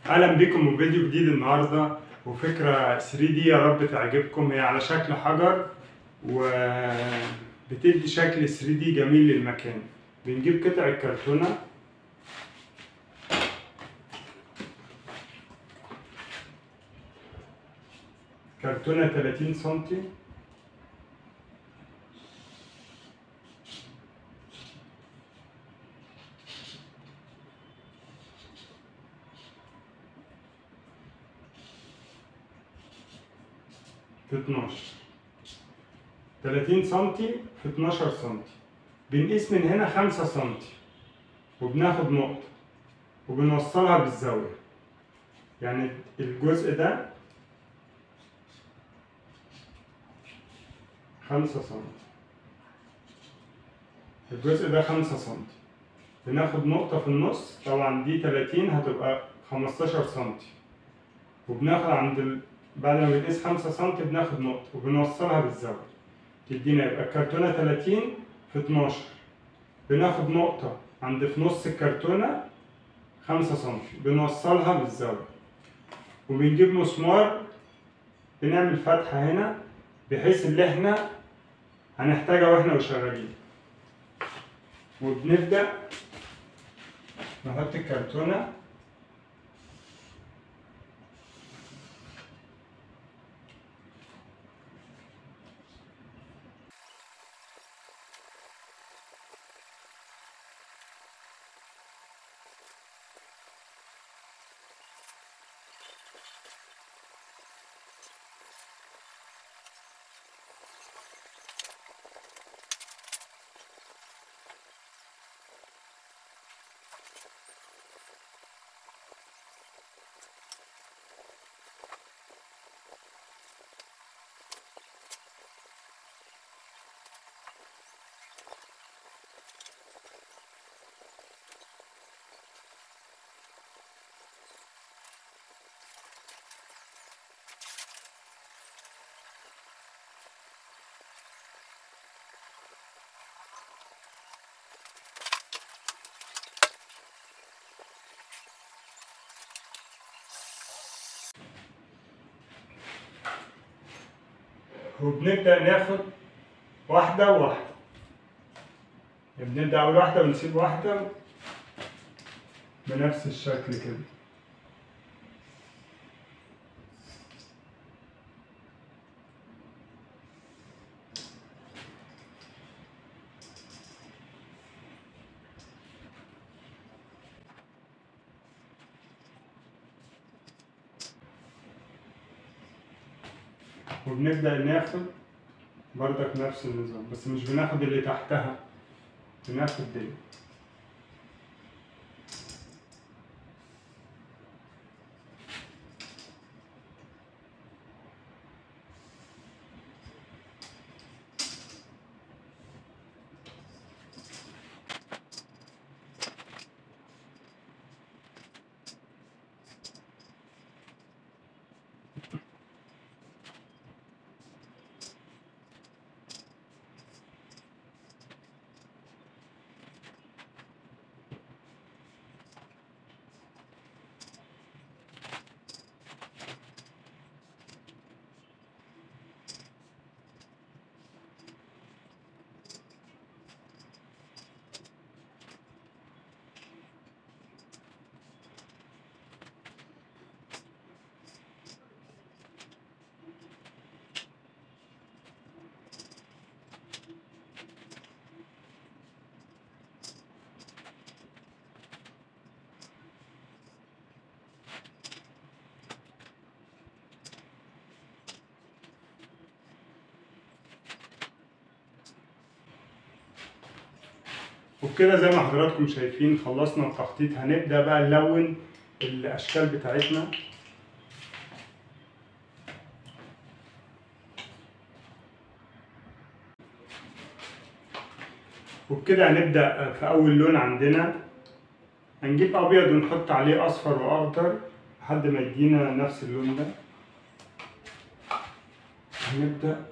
اهلا بكم وفيديو جديد النهارده وفكره 3 دي يا رب تعجبكم هي على شكل حجر وبتدي شكل 3 دي جميل للمكان بنجيب قطع كرتونه كرتونه 30 سنتي في 12 30 سنتي في 12 سنتي بنقيس من هنا 5 سنتي وبناخد نقطة وبنوصلها بالزاوية يعني الجزء ده 5 سنتي الجزء ده 5 سنتي بناخد نقطة في النص طبعا دي 30 هتبقى 15 سنتي وبناخد عند ال... بعد ما بنقيس 5 سم بناخد نقطة وبنوصلها بالزاوية تدينا يبقى الكرتونة 30 في 12 بناخد نقطة عند في نص الكرتونة 5 سم بنوصلها بالزاوية وبنجيب مسمار بنعمل فتحة هنا بحيث اللي احنا هنحتاجها واحنا وشغالين وبنبدأ نحط الكرتونة وبنبدأ ناخد واحدة وواحدة بنبدأ أول واحدة ونسيب واحدة بنفس الشكل كده وبنبدأ ناخد برضك نفس النظام بس مش بناخد اللي تحتها بناخد دي وبكده زي ما حضراتكم شايفين خلصنا التخطيط هنبدأ بقى نلون الأشكال بتاعتنا وبكده هنبدأ في أول لون عندنا هنجيب أبيض ونحط عليه أصفر وأخضر لحد ما يدينا نفس اللون ده هنبدأ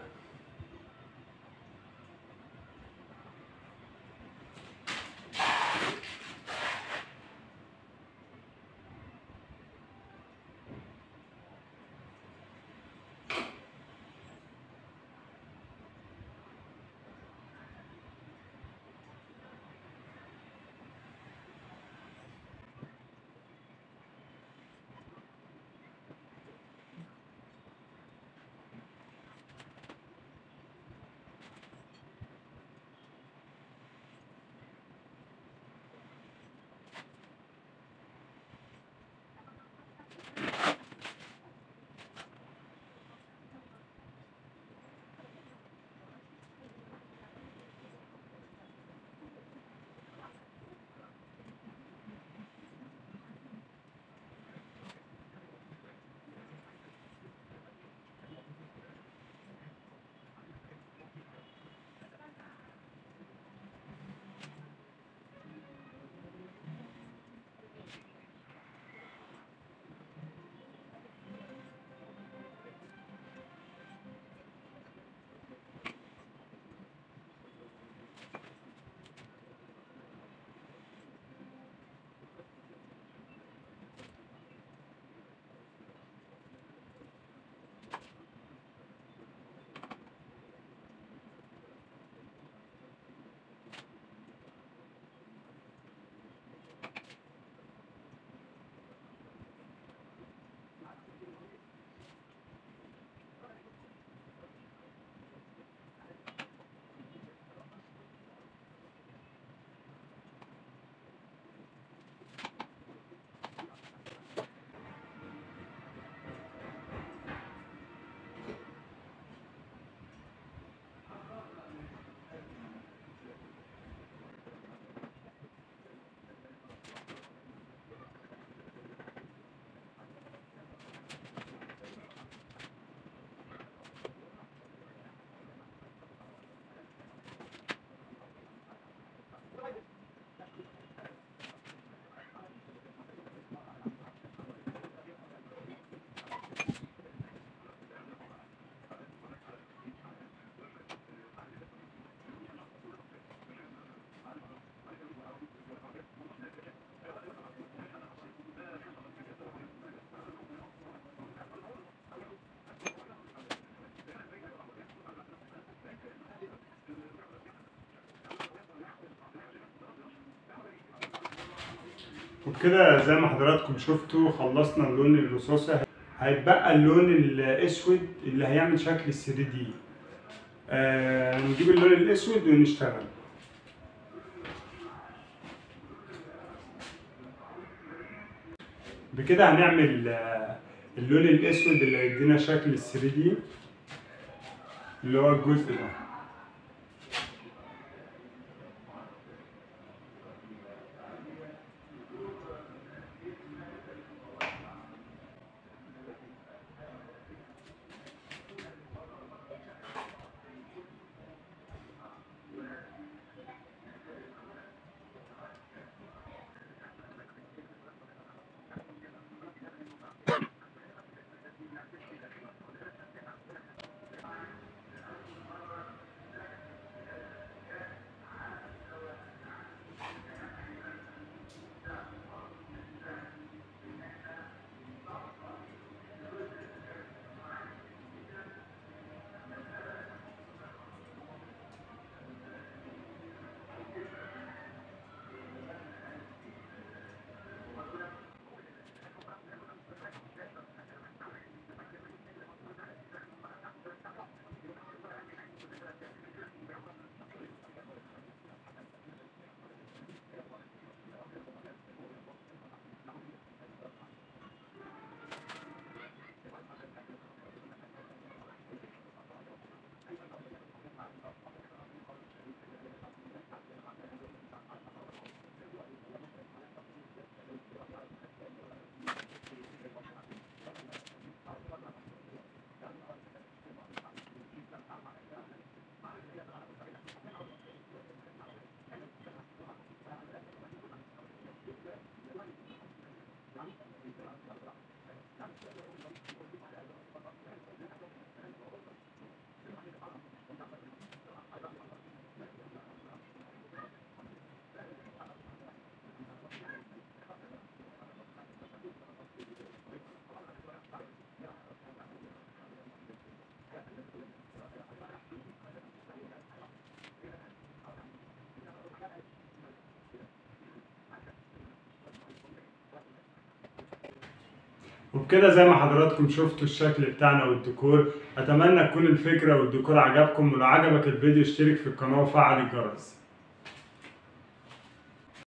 وبكده زي ما حضراتكم شفتوا خلصنا اللون الرصاصي هيتبقى اللون الاسود اللي هيعمل شكل ال 3 دي آه نجيب اللون الاسود ونشتغل بكده هنعمل آه، اللون الاسود اللي هيدينا شكل ال 3 دي اللي هو الجزء ده وبكده زي ما حضراتكم شفتوا الشكل بتاعنا والديكور اتمنى تكون الفكره والديكور عجبكم ولو عجبك الفيديو اشترك في القناه وفعل الجرس